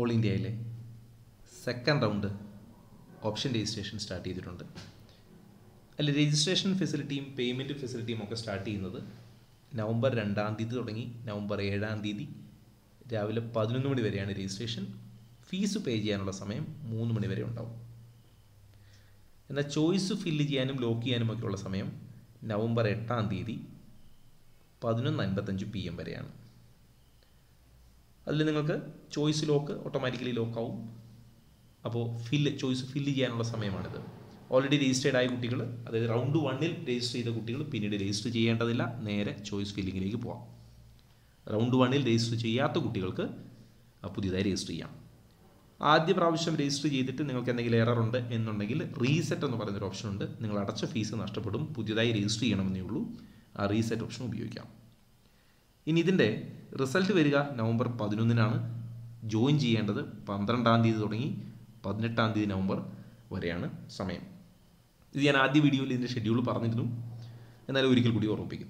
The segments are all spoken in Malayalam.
ഓൾ ഇന്ത്യയിലെ second round option registration start ചെയ്തിട്ടുണ്ട് അതിൽ രജിസ്ട്രേഷൻ ഫെസിലിറ്റിയും പേയ്മെൻറ്റ് ഫെസിലിറ്റിയും ഒക്കെ സ്റ്റാർട്ട് ചെയ്യുന്നത് നവംബർ രണ്ടാം തീയതി തുടങ്ങി നവംബർ ഏഴാം തീയതി രാവിലെ പതിനൊന്ന് മണി വരെയാണ് രജിസ്ട്രേഷൻ ഫീസ് പേ ചെയ്യാനുള്ള സമയം മൂന്ന് മണി വരെ ഉണ്ടാവും എന്നാൽ ചോയ്സ് ഫില്ല് ചെയ്യാനും ലോക്ക് ചെയ്യാനും ഒക്കെയുള്ള സമയം നവംബർ എട്ടാം തീയതി പതിനൊന്ന് അൻപത്തഞ്ച് പി എം വരെയാണ് അതിൽ നിങ്ങൾക്ക് ചോയ്സ് ലോക്ക് ഓട്ടോമാറ്റിക്കലി ലോക്കാവും അപ്പോൾ ഫില്ല് ചോയ്സ് ഫില്ല് ചെയ്യാനുള്ള സമയമാണിത് ഓൾറെഡി രജിസ്റ്റേർഡ് ആയ കുട്ടികൾ അതായത് റൗണ്ട് വണ്ണിൽ രജിസ്റ്റർ ചെയ്ത കുട്ടികൾ പിന്നീട് രജിസ്റ്റർ ചെയ്യേണ്ടതില്ല നേരെ ചോയ്സ് ഫില്ലിങ്ങിലേക്ക് പോവാം റൗണ്ട് വണ്ണിൽ രജിസ്റ്റർ ചെയ്യാത്ത കുട്ടികൾക്ക് പുതിയതായി രജിസ്റ്റർ ചെയ്യാം ആദ്യ പ്രാവശ്യം രജിസ്റ്റർ ചെയ്തിട്ട് നിങ്ങൾക്ക് എന്തെങ്കിലും എറർ ഉണ്ട് എന്നുണ്ടെങ്കിൽ റീസെറ്റ് എന്ന് പറയുന്നൊരു ഓപ്ഷൻ ഉണ്ട് നിങ്ങൾ അടച്ച ഫീസ് നഷ്ടപ്പെടും പുതിയതായി രജിസ്റ്റർ ചെയ്യണമെന്നേ ഉള്ളൂ ആ റീസെറ്റ് ഓപ്ഷൻ ഉപയോഗിക്കാം ഇനി ഇതിൻ്റെ റിസൾട്ട് വരിക നവംബർ പതിനൊന്നിനാണ് ജോയിൻ ചെയ്യേണ്ടത് പന്ത്രണ്ടാം തീയതി തുടങ്ങി പതിനെട്ടാം തീയതി നവംബർ വരെയാണ് സമയം ഇത് ഞാൻ ആദ്യ വീഡിയോയിൽ ഇതിൻ്റെ ഷെഡ്യൂൾ പറഞ്ഞിരുന്നു എന്നാലും ഒരിക്കൽ കൂടി ഓർമ്മിപ്പിക്കുന്നു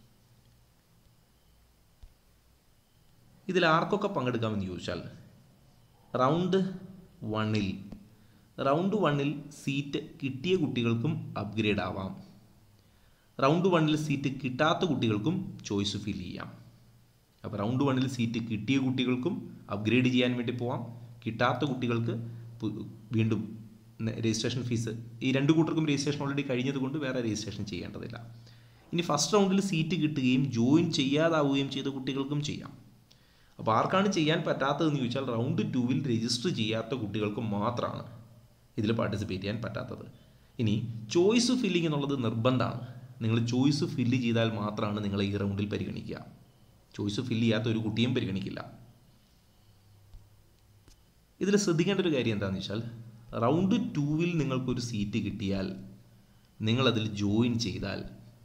ഇതിൽ ആർക്കൊക്കെ പങ്കെടുക്കാമെന്ന് ചോദിച്ചാൽ റൗണ്ട് വണ്ണിൽ റൗണ്ട് വണ്ണിൽ സീറ്റ് കിട്ടിയ കുട്ടികൾക്കും അപ്ഗ്രേഡ് ആവാം റൗണ്ട് വണ്ണിൽ സീറ്റ് കിട്ടാത്ത കുട്ടികൾക്കും ചോയ്സ് ഫിൽ ചെയ്യാം അപ്പോൾ റൗണ്ട് വണ്ണിൽ സീറ്റ് കിട്ടിയ കുട്ടികൾക്കും അപ്ഗ്രേഡ് ചെയ്യാൻ വേണ്ടി പോവാം കിട്ടാത്ത കുട്ടികൾക്ക് വീണ്ടും രജിസ്ട്രേഷൻ ഫീസ് ഈ രണ്ട് കൂട്ടർക്കും രജിസ്ട്രേഷൻ ഓൾറെഡി കഴിഞ്ഞതുകൊണ്ട് വേറെ രജിസ്ട്രേഷൻ ചെയ്യേണ്ടതില്ല ഇനി ഫസ്റ്റ് റൗണ്ടിൽ സീറ്റ് കിട്ടുകയും ജോയിൻ ചെയ്യാതാവുകയും ചെയ്ത കുട്ടികൾക്കും ചെയ്യാം അപ്പോൾ ആർക്കാണ് ചെയ്യാൻ പറ്റാത്തതെന്ന് ചോദിച്ചാൽ റൗണ്ട് ടൂവിൽ രജിസ്റ്റർ ചെയ്യാത്ത കുട്ടികൾക്ക് മാത്രമാണ് ഇതിൽ പാർട്ടിസിപ്പേറ്റ് ചെയ്യാൻ പറ്റാത്തത് ഇനി ചോയ്സ് ഫില്ലിംഗ് എന്നുള്ളത് നിർബന്ധമാണ് നിങ്ങൾ ചോയ്സ് ഫില്ല് ചെയ്താൽ മാത്രമാണ് നിങ്ങൾ ഈ റൗണ്ടിൽ പരിഗണിക്കുക ചോയ്സ് ഫില്ല് ചെയ്യാത്ത ഒരു കുട്ടിയും പരിഗണിക്കില്ല ഇതിൽ ശ്രദ്ധിക്കേണ്ട ഒരു കാര്യം എന്താണെന്ന് വെച്ചാൽ റൗണ്ട് ടൂവിൽ നിങ്ങൾക്കൊരു സീറ്റ് കിട്ടിയാൽ നിങ്ങളതിൽ ജോയിൻ ചെയ്താൽ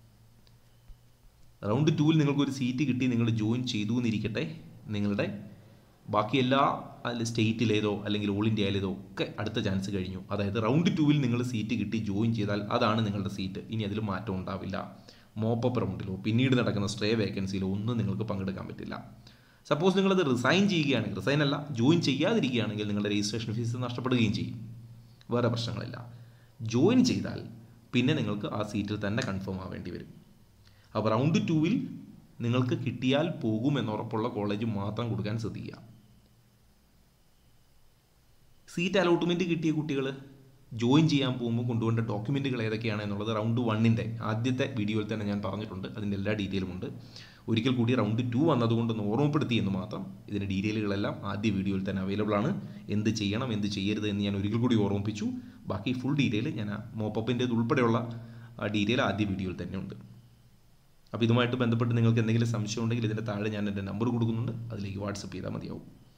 റൗണ്ട് ടൂവിൽ നിങ്ങൾക്കൊരു സീറ്റ് കിട്ടി നിങ്ങൾ ജോയിൻ ചെയ്തു എന്നിരിക്കട്ടെ നിങ്ങളുടെ ബാക്കി എല്ലാ അതിൽ സ്റ്റേറ്റിലേതോ അല്ലെങ്കിൽ ഓൾ ഇന്ത്യയിലേതോ ഒക്കെ അടുത്ത ചാൻസ് കഴിഞ്ഞു അതായത് റൗണ്ട് ടൂവിൽ നിങ്ങൾ സീറ്റ് കിട്ടി ജോയിൻ ചെയ്താൽ അതാണ് നിങ്ങളുടെ സീറ്റ് ഇനി അതിൽ മാറ്റം ഉണ്ടാവില്ല മോപ്പപ്പ് റൗണ്ടിലോ പിന്നീട് നടക്കുന്ന സ്ട്രേ വേക്കൻസിയിലോ ഒന്നും നിങ്ങൾക്ക് പങ്കെടുക്കാൻ പറ്റില്ല സപ്പോസ് നിങ്ങളത് റിസൈൻ ചെയ്യുകയാണെങ്കിൽ റിസൈൻ അല്ല ജോയിൻ ചെയ്യാതിരിക്കുകയാണെങ്കിൽ നിങ്ങളുടെ രജിസ്ട്രേഷൻ ഫീസ് നഷ്ടപ്പെടുകയും ചെയ്യും വേറെ പ്രശ്നങ്ങളില്ല ജോയിൻ ചെയ്താൽ പിന്നെ നിങ്ങൾക്ക് ആ സീറ്റിൽ തന്നെ കൺഫേം ആവേണ്ടി വരും അപ്പോൾ റൗണ്ട് ടൂവിൽ നിങ്ങൾക്ക് കിട്ടിയാൽ പോകുമെന്ന് ഉറപ്പുള്ള കോളേജ് മാത്രം കൊടുക്കാൻ ശ്രദ്ധിക്കുക സീറ്റ് അലോട്ട്മെൻറ്റ് കിട്ടിയ കുട്ടികൾ ജോയിൻ ചെയ്യാൻ പോകുമ്പോൾ കൊണ്ടുപോകേണ്ട ഡോക്യുമെൻറ്റുകൾ ഏതൊക്കെയാണ് എന്നുള്ളത് റൗണ്ട് വണ്ണിൻ്റെ ആദ്യത്തെ വീഡിയോയിൽ തന്നെ ഞാൻ പറഞ്ഞിട്ടുണ്ട് അതിൻ്റെ എല്ലാ ഡീറ്റെയിലും ഉണ്ട് ഒരിക്കൽ കൂടി റൗണ്ട് ടു വന്നതുകൊണ്ടൊന്ന് ഓർമ്മപ്പെടുത്തി എന്ന് മാത്രം ഇതിൻ്റെ ഡീറ്റെയിലുകളെല്ലാം ആദ്യ വീഡിയോയിൽ തന്നെ അവൈലബിൾ ആണ് എന്ത് ചെയ്യണം എന്ത് ചെയ്യരുത് എന്ന് ഞാൻ ഒരിക്കൽ കൂടി ഓർമ്മിപ്പിച്ചു ബാക്കി ഫുൾ ഡീറ്റെയിൽ ഞാൻ മോപ്പപ്പിൻ്റേത് ഉൾപ്പെടെയുള്ള ഡീറ്റെയിൽ ആദ്യ വീഡിയോയിൽ തന്നെ ഉണ്ട് അപ്പോൾ ഇതുമായിട്ട് ബന്ധപ്പെട്ട് നിങ്ങൾക്ക് എന്തെങ്കിലും സംശയം ഉണ്ടെങ്കിൽ ഇതിൻ്റെ താഴെ ഞാൻ എൻ്റെ നമ്പർ കൊടുക്കുന്നുണ്ട് അതിലേക്ക് വാട്സപ്പ് ചെയ്താൽ മതിയാവും